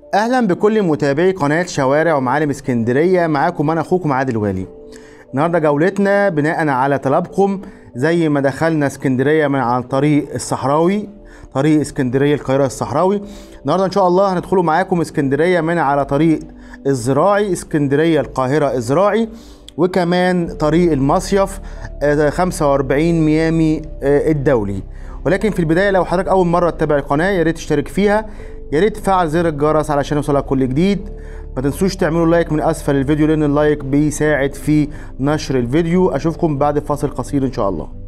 اهلا بكل متابعي قناه شوارع ومعالم اسكندريه معاكم انا اخوكم عادل والي النهارده جولتنا بناء على طلبكم زي ما دخلنا اسكندريه من عن طريق الصحراوي طريق اسكندريه القاهره الصحراوي النهارده ان شاء الله هندخلوا معاكم اسكندريه من على طريق الزراعي اسكندريه القاهره الزراعي وكمان طريق المصيف آه، 45 ميامي آه، الدولي ولكن في البدايه لو حضرتك اول مره تتابع القناه يا ريت تشترك فيها يا ريت تفعل زر الجرس علشان يوصلك كل جديد ما تنسوش تعملوا لايك من اسفل الفيديو لان اللايك بيساعد في نشر الفيديو اشوفكم بعد فاصل قصير ان شاء الله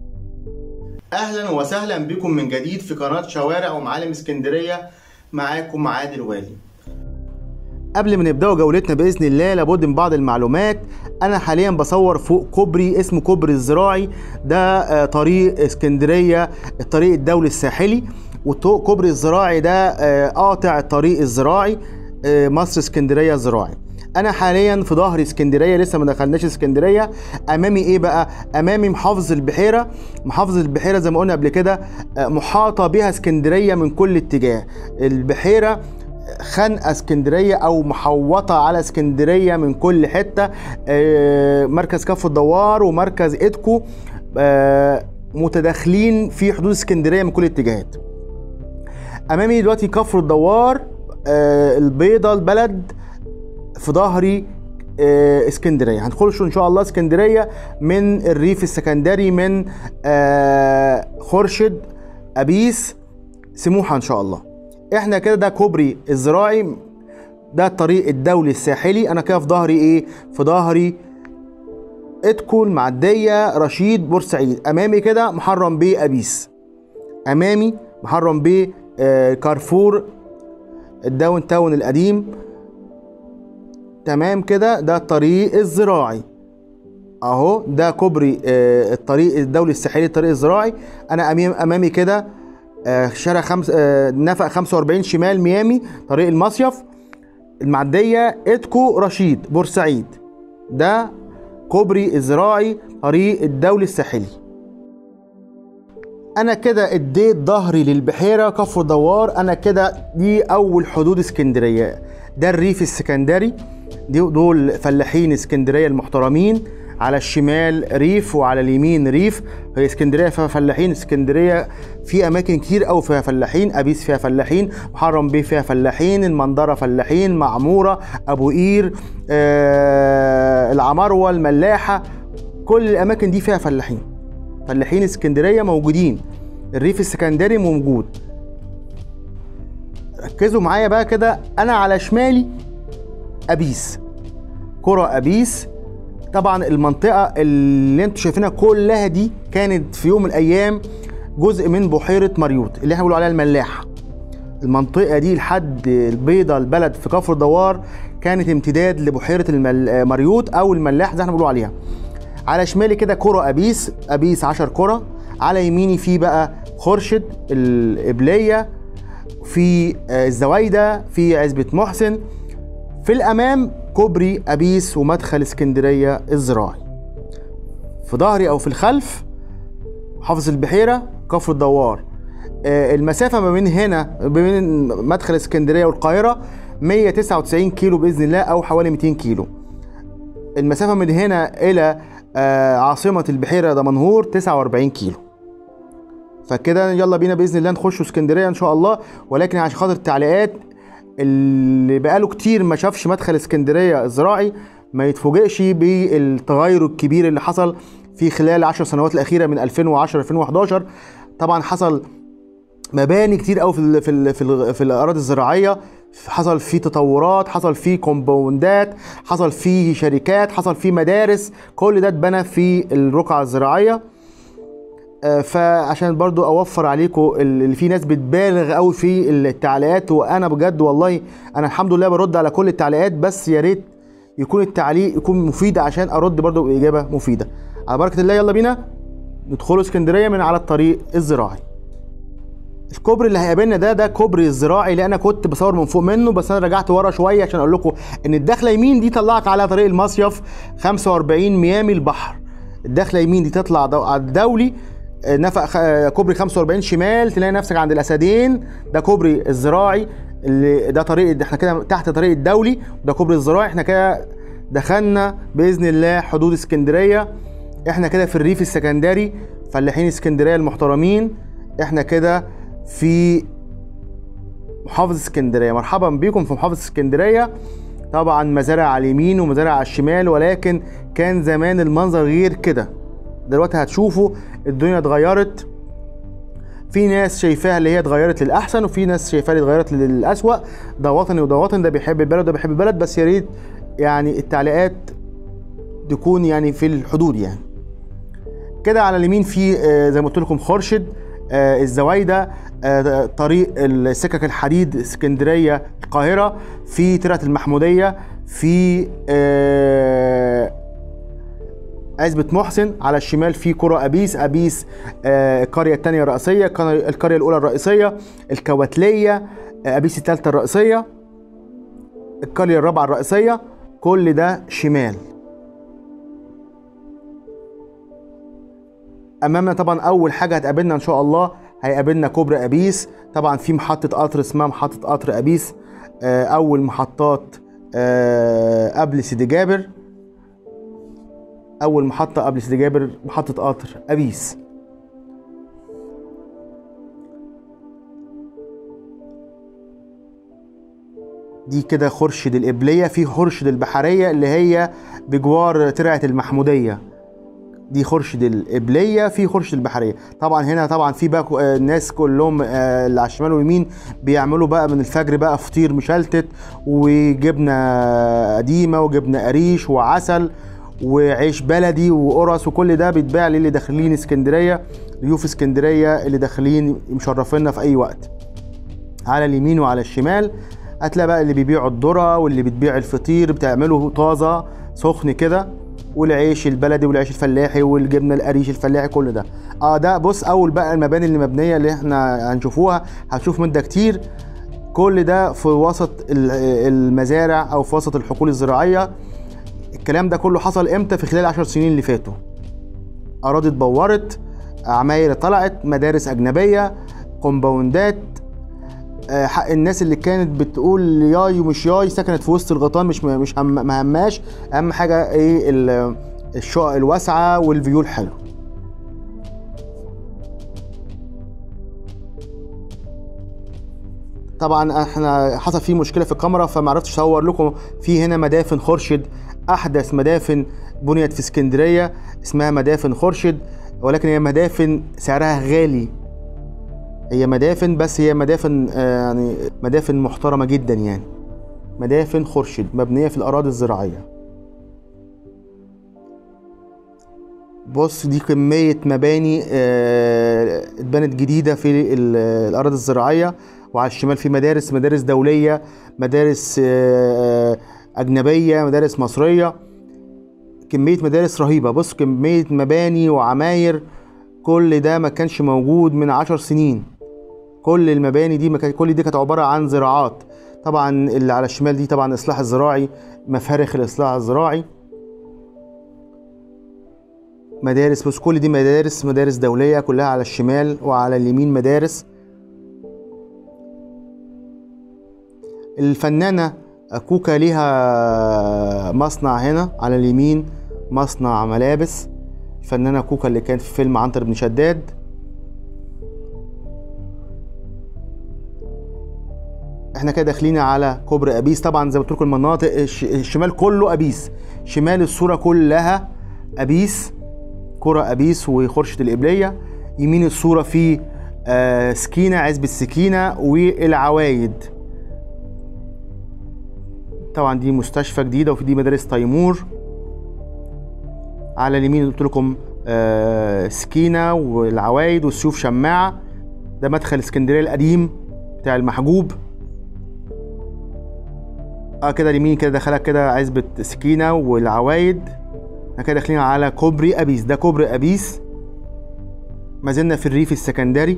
اهلا وسهلا بكم من جديد في قناه شوارع ومعالم اسكندريه معاكم عادل والي قبل ما نبداوا جولتنا باذن الله لابد من بعض المعلومات انا حاليا بصور فوق كوبري اسمه كوبري الزراعي ده آه، طريق اسكندريه الطريق الدولي الساحلي وكوبري الزراعي ده آه، قاطع الطريق الزراعي آه، مصر اسكندريه الزراعي انا حاليا في ظهر اسكندريه لسه ما دخلناش اسكندريه امامي ايه بقى امامي محافظه البحيره محافظه البحيره زي ما قلنا قبل كده آه، محاطه بها اسكندريه من كل اتجاه البحيره خانقه اسكندريه او محوطه على اسكندريه من كل حته آه، مركز كف الدوار ومركز ادكو آه، متداخلين في حدود اسكندريه من كل الاتجاهات امامي دلوقتي كفر الدوار آه، البيضه البلد في ظهري آه، اسكندريه هنخش ان شاء الله اسكندريه من الريف السكندري من آه، خورشيد ابيس سموحه ان شاء الله احنا كده ده كوبري الزراعي ده الطريق الدولي الساحلي انا كده في ظهري ايه في ظهري ادكو المعديه رشيد بورسعيد امامي كده محرم بيه ابيس امامي محرم بيه آه، كارفور الداون تاون القديم تمام كده ده الطريق الزراعي اهو ده كوبري آه، الطريق الدولي الساحلي الطريق الزراعي انا أمام امامي كده آه، شارع خمس آه، نفق 45 شمال ميامي طريق المصيف المعديه ادكو رشيد بورسعيد ده كوبري الزراعي طريق الدولي الساحلي انا كده اديت ظهري للبحيره كفر دوار انا كده دي اول حدود اسكندريه ده الريف السكندري دي دول فلاحين اسكندريه المحترمين على الشمال ريف وعلى اليمين ريف هي اسكندريه فيها فلاحين اسكندريه في اماكن كتير قوي فيها فلاحين ابيس فيها فلاحين محرم بيه فيها فلاحين المنظره فلاحين معموره ابو قير آه العمروه الملاحه كل الاماكن دي فيها فلاحين فلاحين اسكندريه موجودين الريف السكندري موجود ركزوا معايا بقى كده انا على شمالي ابيس قرى ابيس طبعا المنطقه اللي انتوا شايفينها كلها دي كانت في يوم من الايام جزء من بحيره مريوط اللي احنا بنقول عليها الملاحه المنطقه دي لحد البيضه البلد في كفر دوار كانت امتداد لبحيره المل... مريوط او الملاح زي ما احنا بنقول عليها على شمالي كده كرة ابيس ابيس 10 كرة على يميني في بقى خورشيد القبليه في آه، الزوايده في عزبه محسن في الامام كوبري ابيس ومدخل اسكندريه الزراعي في ظهري او في الخلف حافظ البحيره كفر الدوار آه، المسافه ما بين هنا ما بين مدخل اسكندريه والقاهره 199 كيلو باذن الله او حوالي 200 كيلو المسافه من هنا الى آه، عاصمه البحيره دمنهور 49 كيلو فكده يلا بينا باذن الله نخش اسكندريه ان شاء الله ولكن عشان خاطر التعليقات اللي بقاله كتير ما شافش مدخل اسكندريه الزراعي ما يتفوجئش بالتغير الكبير اللي حصل في خلال العشر سنوات الاخيره من 2010 2011 طبعا حصل مباني كتير قوي في ال في ال في, ال في الاراضي الزراعيه حصل فيه تطورات حصل فيه كومباوندات حصل فيه شركات حصل فيه مدارس كل ده اتبنى في الرقعه الزراعيه آه، فعشان برضو اوفر عليكم اللي في ناس بتبالغ قوي في التعليقات وانا بجد والله انا الحمد لله برد على كل التعليقات بس يا ريت يكون التعليق يكون مفيد عشان ارد برضو باجابه مفيده على بركه الله يلا بينا ندخلوا اسكندريه من على الطريق الزراعي الكوبري اللي هيقابلنا ده ده كوبري الزراعي اللي انا كنت بصور من فوق منه بس انا رجعت ورا شويه عشان اقول لكم ان الدخله يمين دي طلعك على طريق المصيف 45 ميامي البحر الدخله يمين دي تطلع دو- على الدولي آه، نفق خ- آه، كوبري 45 شمال تلاقي نفسك عند الاسدين ده كوبري الزراعي اللي ده طريق احنا كده تحت طريق الدولي وده كوبري الزراعي احنا كده دخلنا باذن الله حدود اسكندريه احنا كده في الريف السكندري فلاحين اسكندريه المحترمين احنا كده في محافظه اسكندريه مرحبا بكم في محافظه اسكندريه طبعا مزارع على اليمين ومزارع على الشمال ولكن كان زمان المنظر غير كده دلوقتي هتشوفوا الدنيا اتغيرت في ناس شايفاها اللي هي اتغيرت للاحسن وفي ناس شايفاها اللي اتغيرت للاسوأ ده وطني وده وطني ده بيحب البلد وده بيحب البلد بس يا ريت يعني التعليقات تكون يعني في الحدود يعني كده على اليمين في آه، زي ما قلت لكم خورشيد آه، الزوايده آه، طريق السكك الحديد اسكندريه القاهره في ترعه المحموديه في آه، عزبة محسن على الشمال في قرى أبيس أبيس آه، القرية الثانية الرئيسية القرية القرية الأولى الرئيسية الكواتلية آه، أبيس الثالثة الرئيسية القرية الرابعة الرئيسية كل ده شمال امامنا طبعا اول حاجه هتقابلنا ان شاء الله هيقابلنا كوبري ابيس طبعا في محطه قطر اسمها محطه قطر ابيس آه، اول محطات آه، قبل سيدي جابر اول محطه قبل سيدي جابر محطه قطر ابيس دي كده خرشد القبليه في خرشد البحريه اللي هي بجوار ترعه المحموديه دي خرشد القبليه في خرشد البحريه طبعا هنا طبعا في بقى آه، الناس كلهم آه، اللي على الشمال واليمين بيعملوا بقى من الفجر بقى فطير مشلتت وجبنه قديمه وجبنه قريش وعسل وعيش بلدي وقرص وكل ده بيتباع للي داخلين اسكندريه ضيوف اسكندريه اللي داخلين مشرفينا في اي وقت على اليمين وعلى الشمال هتلاقي بقى اللي بيبيعوا الذره واللي بتبيع الفطير بتعمله طازه سخن كده والعيش البلدي والعيش الفلاحي والجبنه القريش الفلاحي كل ده اه ده بص اول بقى المباني اللي مبنيه اللي احنا هنشوفوها هتشوف من ده كتير كل ده في وسط ال- المزارع او في وسط الحقول الزراعيه الكلام ده كله حصل امتى في خلال العشر سنين اللي فاتوا اراضي اتبورت عماير طلعت مدارس اجنبيه كومباوندات آه، حق الناس اللي كانت بتقول ياي ومش ياي سكنت في وسط الغيطان مش مش هم ما هماش اهم حاجه ايه ال- الشقق الواسعه والفيو الحلو طبعا احنا حصل فيه مشكله في الكاميرا فما عرفتش اصور لكم في هنا مدافن خورشيد احدث مدافن بنيت في اسكندريه اسمها مدافن خورشيد ولكن هي مدافن سعرها غالي هي مدافن بس هي مدافن آه، يعني مدافن محترمه جدا يعني مدافن خورشيد مبنيه في الاراضي الزراعيه بص دي كمية مباني آه، اتبنت جديدة في ال- الأراضي الزراعية وعلى الشمال في مدارس مدارس دولية مدارس آه، أجنبية مدارس مصرية كمية مدارس رهيبة بص كمية مباني وعماير كل ده ما كانش موجود من عشر سنين كل المباني دي ما كان كل دي كانت عبارة عن زراعات طبعا اللي على الشمال دي طبعا الإصلاح الزراعي مفارخ الإصلاح الزراعي مدارس بص كل دي مدارس مدارس دولية كلها على الشمال وعلى اليمين مدارس الفنانة كوكا ليها مصنع هنا على اليمين مصنع ملابس الفنانة كوكا اللي كانت في فيلم عنتر بن شداد احنا كده داخلين على كوبري ابيس طبعا زي ما قلت لكم المناطق الش- الشمال كله ابيس شمال الصوره كلها ابيس كرة ابيس وخرشة القبليه يمين الصوره في آه، سكينه عزبة سكينه والعوايد طبعا دي مستشفى جديده وفي دي مدارس تيمور على اليمين قلت لكم آه، سكينه والعوايد والسيوف شماعه ده مدخل اسكندريه القديم بتاع المحجوب اه كده اليمين كده دخلك كده عزبة سكينة والعوايد احنا كده داخلين على كوبري ابيس ده كوبري ابيس ما زلنا في الريف السكندري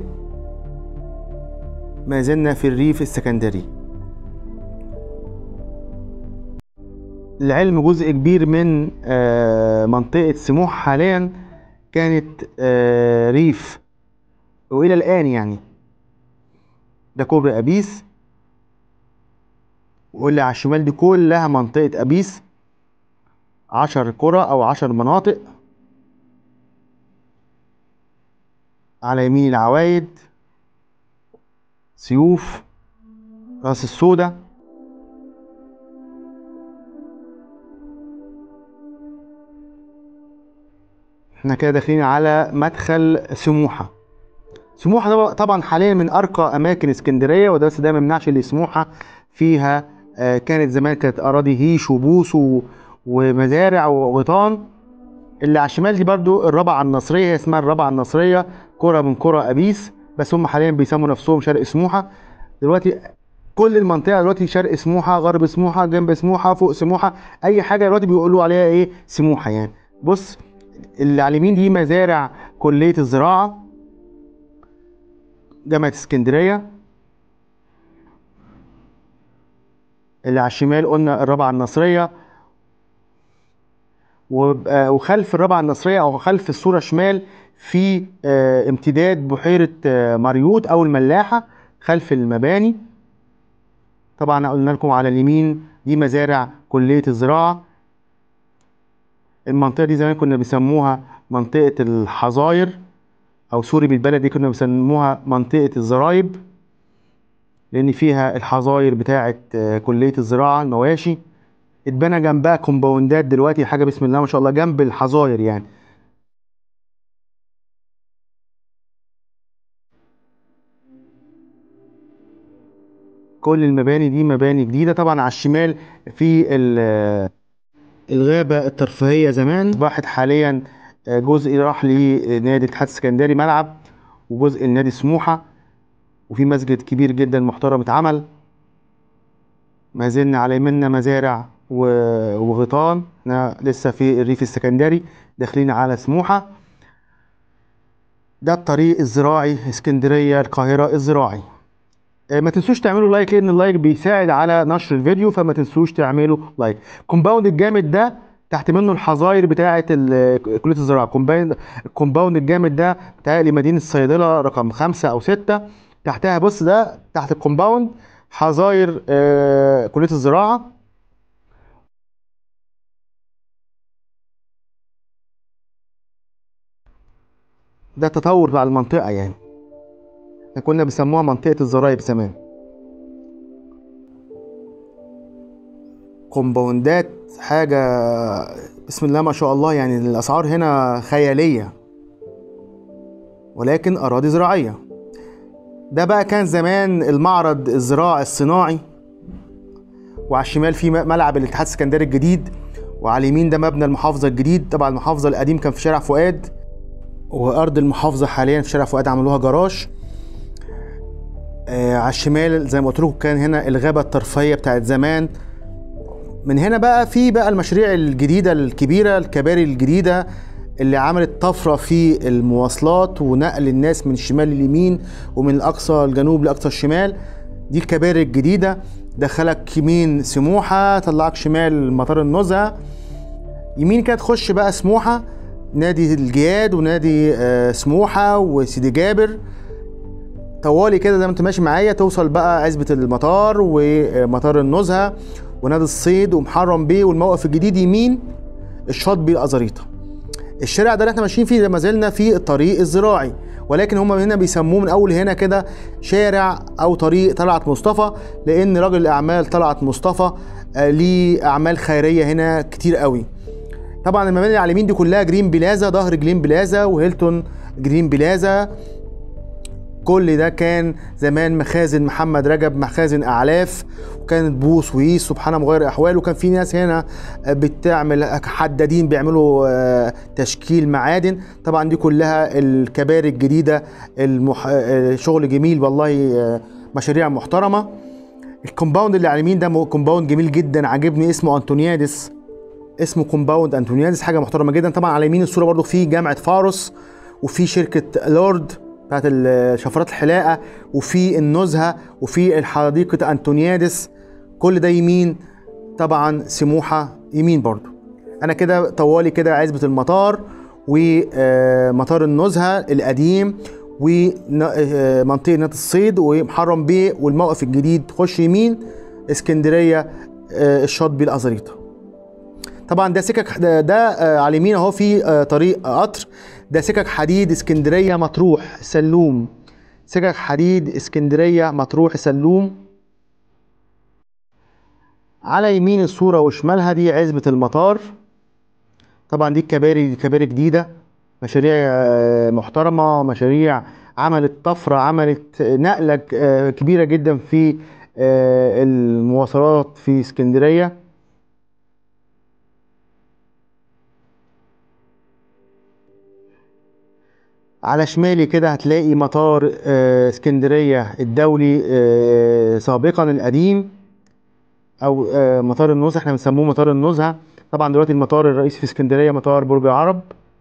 ما زلنا في الريف السكندري العلم جزء كبير من آه، منطقة سموح حاليا كانت آه، ريف وإلى الآن يعني ده كوبري أبيس واللي على الشمال دي كلها منطقة أبيس عشر قرى أو عشر مناطق على يمين العوايد سيوف راس السودة احنا كده داخلين على مدخل سموحة سموحة ده طبعا حاليا من أرقى أماكن اسكندرية وده بس ده ما يمنعش اللي سموحة فيها آه، كانت زمان كانت أراضي هيش وبوس و- ومزارع وغيطان اللي على الشمال دي برضو الرابعة النصرية هي اسمها الرابعة النصرية قرى من قرى أبيس بس هم حاليا بيسموا نفسهم شرق سموحة دلوقتي كل المنطقة دلوقتي شرق سموحة غرب سموحة جنب سموحة فوق سموحة أي حاجة دلوقتي بيقولوا عليها إيه سموحة يعني بص اللي على اليمين دي مزارع كلية الزراعة جامعة اسكندرية اللي على الشمال قلنا الرابعة النصرية وب- آه، وخلف الرابعة النصرية أو خلف الصورة شمال في آه، امتداد بحيرة آه، مريوط أو الملاحة خلف المباني طبعا قلنا لكم على اليمين دي مزارع كلية الزراعة المنطقة دي زمان كنا بيسموها منطقة الحظاير أو سوري بالبلدي كنا بيسموها منطقة الزرايب لأن فيها الحظاير بتاعة آه، كلية الزراعة المواشي اتبنى جنبها كومباوندات دلوقتي حاجة بسم الله ما شاء الله جنب الحظاير يعني كل المباني دي مباني جديدة طبعا على الشمال في ال- الغابة الترفيهية زمان أصبحت حاليا جزء راح لنادي الاتحاد السكندري ملعب وجزء لنادي سموحة وفي مسجد كبير جدا محترم اتعمل ما زلنا على يمنا مزارع و- وغيطان احنا لسه في الريف السكندري داخلين على سموحة ده الطريق الزراعي اسكندرية القاهرة الزراعي آه، ما تنسوش تعملوا لايك لان اللايك بيساعد على نشر الفيديو فما تنسوش تعملوا لايك كومباوند الجامد ده تحت منه الحظاير بتاعه ال- كليه الزراعه كومباوند الكومباوند الجامد ده بتاع مدينه الصيدله رقم خمسة او ستة تحتها بص ده تحت الكومباوند حظاير آه، كليه الزراعه ده التطور بتاع المنطقه يعني احنا كنا بنسموها منطقه الزرايب زمان كومباوندات حاجة بسم الله ما شاء الله يعني الأسعار هنا خيالية ولكن أراضي زراعية ده بقى كان زمان المعرض الزراعي الصناعي وعلى الشمال في م- ملعب الاتحاد السكندري الجديد وعلى اليمين ده مبنى المحافظة الجديد طبعا المحافظة القديم كان في شارع فؤاد وأرض المحافظة حاليا في شارع فؤاد عملوها جراج آه على الشمال زي ما قلت لكم كان هنا الغابة الترفيهية بتاعت زمان من هنا بقى في بقى المشاريع الجديدة الكبيرة الكباري الجديدة اللي عملت طفرة في المواصلات ونقل الناس من الشمال لليمين ومن الأقصى الجنوب لأقصى الشمال دي الكباري الجديدة دخلك يمين سموحة طلعك شمال مطار النزهة يمين كده تخش بقى سموحة نادي الجياد ونادي آه، سموحة وسيدي جابر طوالي كده زي ما انت ماشي معايا توصل بقى عزبة المطار ومطار النزهة ونادي الصيد ومحرم بيه والموقف الجديد يمين الشاطبي الأزاريطة الشارع ده اللي احنا ماشيين فيه ما زلنا في الطريق الزراعي ولكن هم هنا بيسموه من اول هنا كده شارع او طريق طلعت مصطفى لان راجل الاعمال طلعت مصطفى آه، ليه اعمال خيريه هنا كتير قوي طبعا المباني اللي على اليمين دي كلها جرين بلازا ظهر جرين بلازا وهيلتون جرين بلازا كل ده كان زمان مخازن محمد رجب مخازن اعلاف وكانت بوص ويس سبحان مغير احوال وكان في ناس هنا بتعمل حدادين بيعملوا آه، تشكيل معادن طبعا دي كلها الكباري الجديده المح... آه، شغل جميل والله آه، مشاريع محترمه الكومباوند اللي على اليمين ده مو- كومباوند جميل جدا عاجبني اسمه انطونيادس اسمه كومباوند انطونيادس حاجه محترمه جدا طبعا على يمين الصوره برضو في جامعه فاروس وفي شركه لورد بتاعت ال- شفرات الحلاقه وفي النزهه وفي حديقه انطونيادس كل ده يمين طبعا سموحه يمين برضو انا كده طوالي كده عزبه المطار ومطار النزهه القديم ومنطقه نادي الصيد ومحرم بيه والموقف الجديد تخش يمين اسكندريه آه، الشاطبي الازاريطه طبعا ده سكك ده, ده آه، على اليمين اهو في آه، طريق قطر ده سكك حديد اسكندريه مطروح سلوم سكك حديد اسكندريه مطروح سلوم على يمين الصوره وشمالها دي عزبه المطار طبعا دي الكباري دي كباري جديده مشاريع آه، محترمه مشاريع عملت طفره عملت نقله آه، كبيره جدا في آه، المواصلات في اسكندريه على شمالي كده هتلاقي مطار آه، اسكندريه الدولي آه، سابقا القديم او آه، مطار النزهه احنا بنسموه مطار النزهه طبعا دلوقتي المطار الرئيسي في اسكندريه مطار برج العرب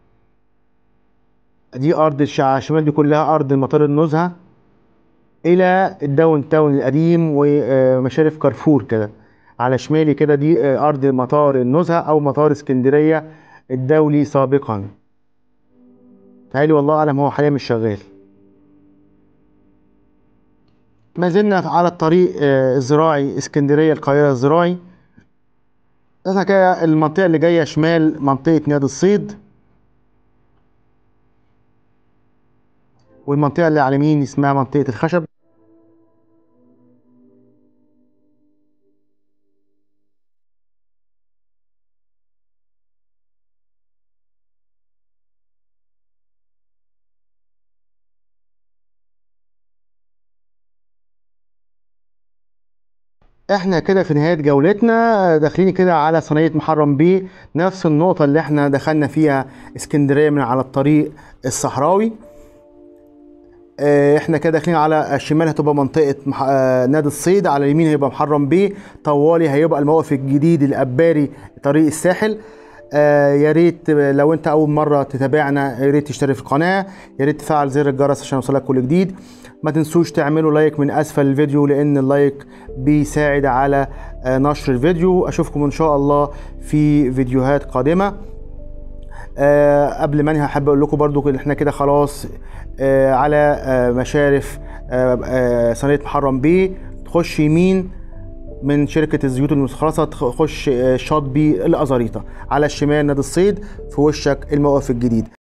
دي ارض الش- على الشمال دي كلها ارض مطار النزهه الى الداون تاون القديم ومشارف كارفور كده على شمالي كده دي آه، ارض مطار النزهه او مطار اسكندريه الدولي سابقا تعالي والله اعلم هو حاليا مش شغال ما زلنا على الطريق آه، الزراعي اسكندريه القاهره الزراعي احنا كده المنطقه اللي جايه شمال منطقه نادي الصيد والمنطقه اللي على اليمين اسمها منطقه الخشب احنا كده في نهاية جولتنا داخلين كده على صينية محرم بيه نفس النقطة اللي احنا دخلنا فيها اسكندرية من على الطريق الصحراوي اه، احنا كده داخلين على الشمال هتبقى منطقة مح... اه، نادي الصيد على اليمين هيبقى محرم بيه طوالي هيبقى الموقف الجديد الأباري طريق الساحل آه يا ريت لو انت اول مره تتابعنا يا ريت تشترك في القناه يا ريت تفعل زر الجرس عشان يوصلك كل جديد ما تنسوش تعملوا لايك من اسفل الفيديو لان اللايك بيساعد على آه نشر الفيديو اشوفكم ان شاء الله في فيديوهات قادمه آه قبل ما انهي احب اقول لكم برضو ان احنا كده خلاص آه على آه مشارف آه آه صينيه محرم بيه تخش يمين من شركة الزيوت المستخلصة تخش آه، شاطبي الأزاريطة على الشمال نادي الصيد في وشك الموقف الجديد